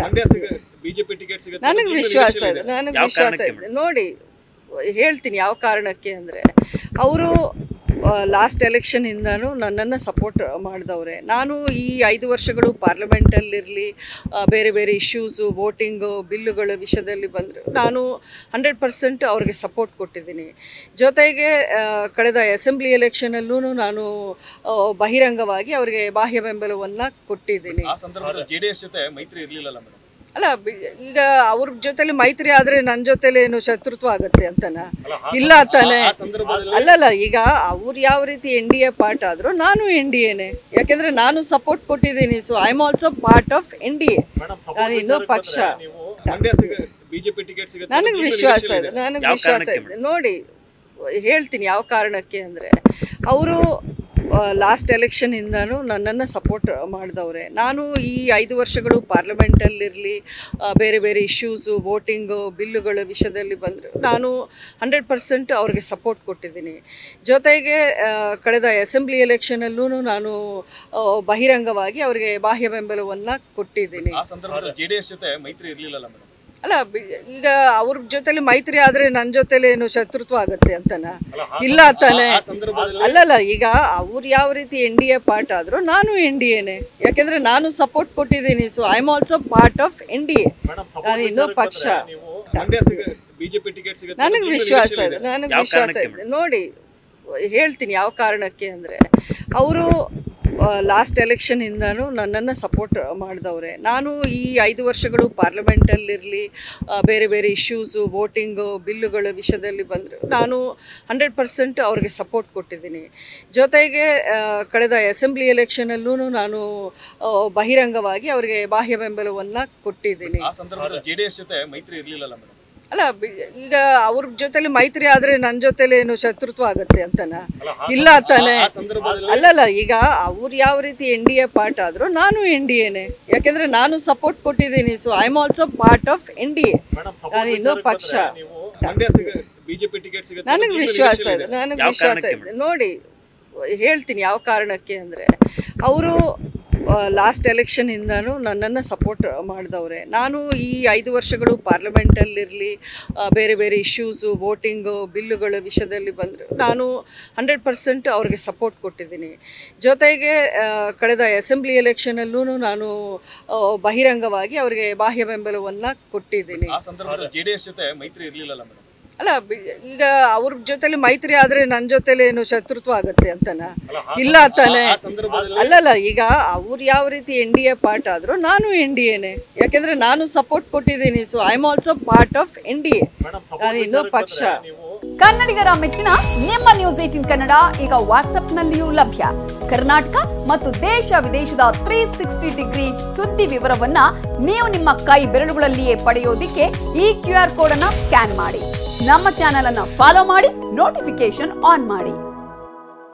ಮಂಡ್ಯ ಸಿಗ BJP ticket ಸಿಗುತ್ತೆ ನನಗೆ ಅನ್ನೋ ವಿಶ್ವಾಸ ನಿರೀಕ್ಷೆ ಇದೆ ಇದೆ. ನನಗೆ ಯಾವ ವಿಶ್ವಾಸ ಕಾರಣಕ್ಕೆ ಇದೆ ನೋಡಿ ಹೇಳ್ತೀನಿ ಯಾವ ಕಾರಣಕ್ಕೆ ಅಂದರೆ ಅವರು ಲಾಸ್ಟ್ ಎಲೆಕ್ಷನಿಂದನೂ ನನ್ನನ್ನು ಸಪೋರ್ಟ್ ಮಾಡಿದವ್ರೆ ನಾನು ಈ ಐದು ವರ್ಷಗಳು ಪಾರ್ಲಿಮೆಂಟಲ್ಲಿರಲಿ ಬೇರೆ ಬೇರೆ ಇಶ್ಯೂಸು ವೋಟಿಂಗು ಬಿಲ್ಲುಗಳ ವಿಷಯದಲ್ಲಿ ಬಂದರೆ ನಾನು ಹಂಡ್ರೆಡ್ ಪರ್ಸೆಂಟ್ ಅವ್ರಿಗೆ ಸಪೋರ್ಟ್ ಕೊಟ್ಟಿದ್ದೀನಿ ಜೊತೆಗೆ ಆ, ಕಳೆದ ಅಸೆಂಬ್ಲಿ ಎಲೆಕ್ಷನಲ್ಲೂ ನಾನು ಆ, ಬಹಿರಂಗವಾಗಿ ಅವರಿಗೆ ಬಾಹ್ಯ ಬೆಂಬಲವನ್ನು ಕೊಟ್ಟಿದ್ದೀನಿ ಆ ಸಂದರ್ಭದಲ್ಲಿ ಜೆಡಿಎಸ್ ಜೊತೆ ಮೈತ್ರಿ ಇರ್ಲಿಲ್ಲಲ್ಲ ಮೇಡಮ್ ಅಲ್ಲ ಬಿ- ಈಗ ಅವ್ರ ಜೊತೆಲಿ ಮೈತ್ರಿ ಆದ್ರೆ ನನ್ನ ಜೊತೆಲಿ ಏನು ಶತ್ರುತ್ವ ಆಗತ್ತೆ ಅಂತನ ಇಲ್ಲ ತಾನೆ ಆ ಸಂದರ್ಭದಲ್ಲಿ ಅಲ್ಲಲ್ಲ ಈಗ ಅವ್ರು ಯಾವ ರೀತಿ ಎನ್ ಡಿ ಎ ಪಾರ್ಟ್ ಆದ್ರು ನಾನು ಎನ್ ಡಿ ಎನೆ ಯಾಕೆಂದ್ರೆ ನಾನು ಸಪೋರ್ಟ್ ಕೊಟ್ಟಿದ್ದೀನಿ so I am also part of N D A ನಾನು ಇನ್ನೂ ಪಕ್ಷ ಮಂಡ್ಯ ಸಿಗ ಬಿಜೆಪಿ ಟಿಕೆಟ್ ಸಿಗುತ್ತೆ ನನಗೆ ಅನ್ನೋ ವಿಶ್ವಾಸ ನಿರೀಕ್ಷೆ ಇದೆ ನನಗೆ ಯಾವ ವಿಶ್ವಾಸ ಕಾರಣಕ್ಕೆ ಇದೆ ನೋಡಿ ಹೇಳ್ತೀನಿ ಯಾವ ಕಾರಣಕ್ಕೆ ಅಂದರೆ ಅವರು ಲಾಸ್ಟ್ ಎಲೆಕ್ಷನಿಂದನೂ ನನ್ನನ್ನು ಸಪೋರ್ಟ್ ಮಾಡಿದವ್ರೆ ನಾನು ಈ ಐದು ವರ್ಷಗಳು ಪಾರ್ಲಿಮೆಂಟಲ್ಲಿರಲಿ ಬೇರೆ ಬೇರೆ ಇಶ್ಯೂಸು ವೋಟಿಂಗು ಬಿಲ್ಲುಗಳ ವಿಷಯದಲ್ಲಿ ಬಂದರೆ ನಾನು ಹಂಡ್ರೆಡ್ ಪರ್ಸೆಂಟ್ ಅವ್ರಿಗೆ ಸಪೋರ್ಟ್ ಕೊಟ್ಟಿದ್ದೀನಿ ಜೊತೆಗೆ ಆ, ಕಳೆದ ಅಸೆಂಬ್ಲಿ ಎಲೆಕ್ಷನಲ್ಲೂ ನಾನು ಆ, ಬಹಿರಂಗವಾಗಿ ಅವರಿಗೆ ಬಾಹ್ಯ ಬೆಂಬಲವನ್ನು ಕೊಟ್ಟಿದ್ದೀನಿ ಆ ಸಂದರ್ಭದಲ್ಲಿ ಜೆಡಿಎಸ್ ಜೊತೆ ಮೈತ್ರಿ ಇರ್ಲಿಲ್ಲಲ್ಲ ಮೇಡಮ್ ಅಲ್ಲ ಬಿ- ಈಗ ಅವ್ರ ಜೊತೆಲಿ ಮೈತ್ರಿ ಆದ್ರೆ ನನ್ನ ಜೊತೆಲಿ ಏನು ಶತ್ರುತ್ವ ಆಗತ್ತೆ ಅಂತನ ಇಲ್ಲ ತಾನೆ ಆ ಸಂದರ್ಭದಲ್ಲಿ ಅಲ್ಲಲ್ಲ ಈಗ ಅವ್ರು ಯಾವ ರೀತಿ ಎನ್ ಡಿ ಎ ಪಾರ್ಟ್ ಆದ್ರು ನಾನು ಎನ್ ಡಿ ಎನೆ ಯಾಕೆಂದ್ರೆ ನಾನು ಸಪೋರ್ಟ್ ಕೊಟ್ಟಿದ್ದೀನಿ so I am also part of N D A ನಾನು ಇನ್ನೂ ಪಕ್ಷ ಮಂಡ್ಯ ಸಿಗ ಬಿಜೆಪಿ ಟಿಕೆಟ್ ಸಿಗುತ್ತೆ ನನಗೆ ಅನ್ನೋ ವಿಶ್ವಾಸ ನಿರೀಕ್ಷೆ ಇದೆ ಇದೆ. ನನಗೆ ಯಾವ ವಿಶ್ವಾಸ ಕಾರಣಕ್ಕೆ ಇದೆ ನೋಡಿ ಹೇಳ್ತೀನಿ ಯಾವ ಕಾರಣಕ್ಕೆ ಅಂದರೆ ಅವರು ಲಾಸ್ಟ್ ಎಲೆಕ್ಷನಿಂದನೂ ನನ್ನನ್ನು ಸಪೋರ್ಟ್ ಮಾಡಿದವ್ರೆ ನಾನು ಈ ಐದು ವರ್ಷಗಳು ಪಾರ್ಲಿಮೆಂಟಲ್ಲಿರಲಿ ಬೇರೆ ಬೇರೆ ಇಶ್ಯೂಸು ವೋಟಿಂಗು ಬಿಲ್ಲುಗಳ ವಿಷಯದಲ್ಲಿ ಬಂದರೆ ನಾನು ಹಂಡ್ರೆಡ್ ಪರ್ಸೆಂಟ್ ಅವ್ರಿಗೆ ಸಪೋರ್ಟ್ ಕೊಟ್ಟಿದ್ದೀನಿ ಜೊತೆಗೆ ಆ, ಕಳೆದ ಅಸೆಂಬ್ಲಿ ಎಲೆಕ್ಷನಲ್ಲೂ ನಾನು ಆ, ಬಹಿರಂಗವಾಗಿ ಅವರಿಗೆ ಬಾಹ್ಯ ಬೆಂಬಲವನ್ನು ಕೊಟ್ಟಿದ್ದೀನಿ ಆ ಸಂದರ್ಭದಲ್ಲಿ ಜೆಡಿಎಸ್ ಜೊತೆ ಮೈತ್ರಿ ಇರ್ಲಿಲ್ಲಲ್ಲ ಮೇಡಮ್ ಅಲ್ಲ ಬಿ- ಈಗ ಅವ್ರ ಜೊತೆಲಿ ಮೈತ್ರಿ ಆದ್ರೆ ನನ್ನ ಜೊತೆಲಿ ಏನು ಶತ್ರುತ್ವ ಆಗತ್ತೆ ಅಂತನ ಇಲ್ಲ ತಾನೆ ಆ ಸಂದರ್ಭದಲ್ಲಿ ಅಲ್ಲಲ್ಲ ಈಗ ಅವ್ರು ಯಾವ ರೀತಿ ಎನ್ ಡಿ ಎ ಪಾರ್ಟ್ ಆದ್ರು ನಾನು ಎನ್ ಡಿ ಎನೆ ಯಾಕೆಂದ್ರೆ ನಾನು ಸಪೋರ್ಟ್ ಕೊಟ್ಟಿದ್ದೀನಿ so I am also part of N D A ನಾನು ಇನ್ನೂ ಪಕ್ಷ ಮಂಡ್ಯ ಸಿಗ ಬಿಜೆಪಿ ಟಿಕೆಟ್ ಸಿಗುತ್ತೆ ನನಗೆ ಅನ್ನೋ ವಿಶ್ವಾಸ ನಿರೀಕ್ಷೆ ಇದೆ ಇದೆ. ನನಗೆ ಯಾವ ವಿಶ್ವಾಸ ಕಾರಣಕ್ಕೆ ಇದೆ ನೋಡಿ ಹೇಳ್ತೀನಿ ಯಾವ ಕಾರಣಕ್ಕೆ ಅಂದರೆ ಅವರು ಲಾಸ್ಟ್ ಎಲೆಕ್ಷನಿಂದನೂ ನನ್ನನ್ನು ಸಪೋರ್ಟ್ ಮಾಡಿದವ್ರೆ ನಾನು ಈ ಐದು ವರ್ಷಗಳು ಪಾರ್ಲಿಮೆಂಟಲ್ಲಿರಲಿ ಬೇರೆ ಬೇರೆ ಇಶ್ಯೂಸು ವೋಟಿಂಗು ಬಿಲ್ಲುಗಳ ವಿಷಯದಲ್ಲಿ ಬಂದರೆ ನಾನು ಹಂಡ್ರೆಡ್ ಪರ್ಸೆಂಟ್ ಅವ್ರಿಗೆ ಸಪೋರ್ಟ್ ಕೊಟ್ಟಿದ್ದೀನಿ ಜೊತೆಗೆ ಆ, ಕಳೆದ ಅಸೆಂಬ್ಲಿ ಎಲೆಕ್ಷನಲ್ಲೂ ನಾನು ಆ, ಬಹಿರಂಗವಾಗಿ ಅವರಿಗೆ ಬಾಹ್ಯ ಬೆಂಬಲವನ್ನು ಕೊಟ್ಟಿದ್ದೀನಿ ಆ ಸಂದರ್ಭದಲ್ಲಿ ಜೆಡಿಎಸ್ ಜೊತೆ ಮೈತ್ರಿ ಇರ್ಲಿಲ್ಲಲ್ಲ ಮೇಡಮ್ ಅಲ್ಲ ಬಿ- ಈಗ ಅವ್ರ ಜೊತೆಲಿ ಮೈತ್ರಿ ಆದ್ರೆ ನನ್ನ ಜೊತೆಲಿ ಏನು ಶತ್ರುತ್ವ ಆಗತ್ತೆ ಅಂತನ ಇಲ್ಲ ತಾನೆ ಆ ಸಂದರ್ಭದಲ್ಲಿ ಅಲ್ಲಲ್ಲ ಈಗ ಅವ್ರು ಯಾವ ರೀತಿ ಎನ್ ಡಿ ಎ ಪಾರ್ಟ್ ಆದ್ರು ನಾನು ಎನ್ ಡಿ ಎನೆ ಯಾಕೆಂದ್ರೆ ನಾನು ಸಪೋರ್ಟ್ ಕೊಟ್ಟಿದ್ದೀನಿ so I am also part of N D A ನಾನು ಇನ್ನೂ ಪಕ್ಷ ಕನ್ನಡಿಗರ ಮೆಚ್ಚಿನ ನಿಮ್ಮ ನ್ಯೂಸ್ ಏಟಿನ್ ಕನ್ನಡ ಈಗ ವಾಟ್ಸ್ಆಪ್ನಲ್ಲಿಯೂ ಲಭ್ಯ ಕರ್ನಾಟಕ ಮತ್ತು ದೇಶ ವಿದೇಶದ ತ್ರೀ ಸಿಕ್ಸ್ಟಿ ಡಿಗ್ರಿ ಸುದ್ದಿ ವಿವರವನ್ನ ನೀವು ನಿಮ್ಮ ಕೈ ಬೆರಳುಗಳಲ್ಲಿಯೇ ಪಡೆಯೋದಿಕ್ಕೆ ಈ ಕ್ಯೂ ಆರ್ ಕೋಡ್ ಅನ್ನ ಸ್ಕ್ಯಾನ್ ಮಾಡಿ ನಮ್ಮ ಚಾನೆಲ್ ಅನ್ನ ಫಾಲೋ ಮಾಡಿ ನೋಟಿಫಿಕೇಶನ್ ಆನ್ ಮಾಡಿ